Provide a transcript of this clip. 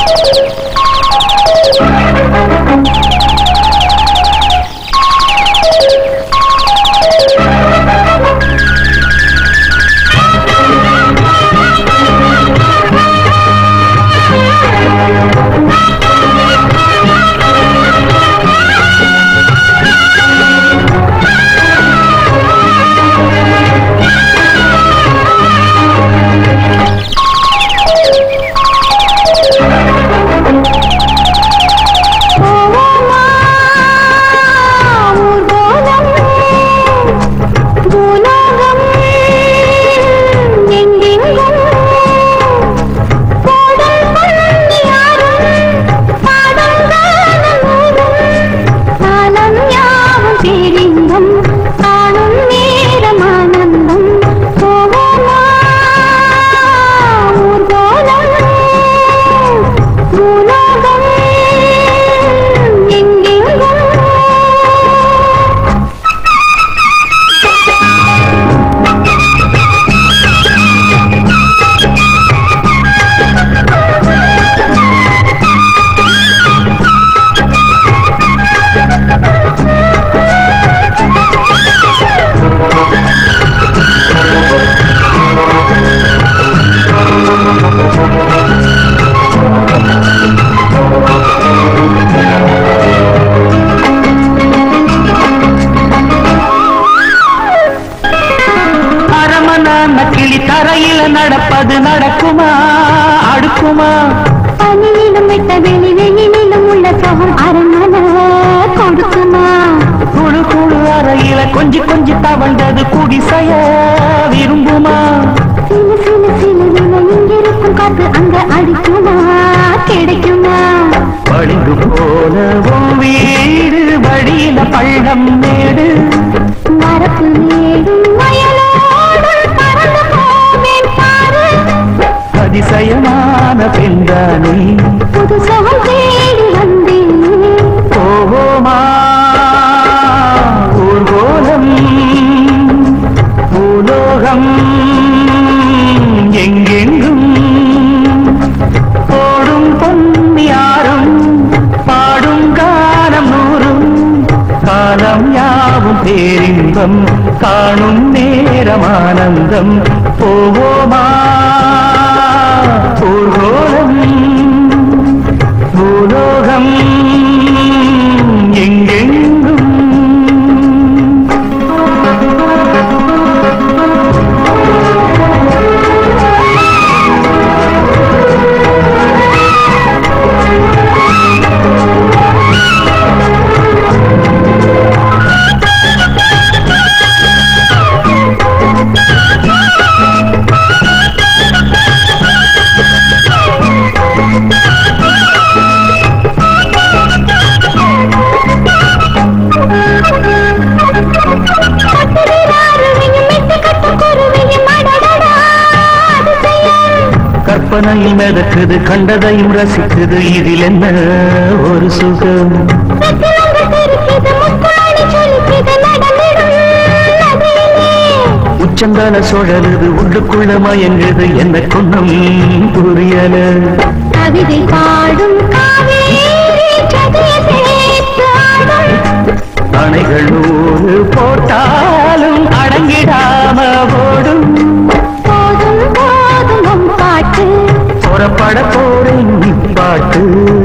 போவோமா ஊர்வலம் பூலோகம் எங்கெங்கும் பாடல் பண்ணி யாரும் பாடம் காணலும் காலம் யாவும் பேரின்பம் காணும் நேரம் ஆனந்தம் போவோமா ஊர்வலம் பூலோகம் எங்கெங்கும் அரமனான கிளி தரையில நடப்பது நடக்குமா அடுக்குமா பனியிலும் விட்ட வெளி வெயிலிலும் உள்ள சுகம் அரண்மனை கொடுக்குமா குழு குழு அறையில கொஞ்சி கொஞ்சி தவழ்ந்தது குடிசைய விரும்புமா சிலு சிலு சிலுவில இங்கிருக்கும் காத்து அங்க அடிக்குமா கிடைக்குமா பளிங்கு போல உன் வீடு வழியில பள்ளம் மேடு வரப்பு மேடும் வயலோடு பறந்து போவேன் பாரு அதிசயமான பெண்தானே புது சுகம் தேடி வந்தேன் போவோமா ஊர்கோலம் பூலோகம் எங்கெங்கும் போடும் பொன்னியாரும் பாடும் காலம் நூறும் காலம் யாவும் பேரின்பம் காணும் நேரம் ஆனந்தம் போவோமா ஊர்கோலம் பூலோகம் எங்கெங்கும் கற்பனையில் மிதக்குது கண்டதையும் ரசிக்குது இதில் என்ன ஒரு சுகம் உச்சந்தால சுழலுது உள்ளுக்குள்ள மயங்குது என்ன கொண்ணும் புரியல கவிதை பாடும் காவேரி சதிய சேர்த்து ஆடும் அணைகள் நூறு போட்டாலும் அடங்கிடாம ஓடும் போதும் போதும் உன் பாட்டு புறப்பட போறேன் பாட்டு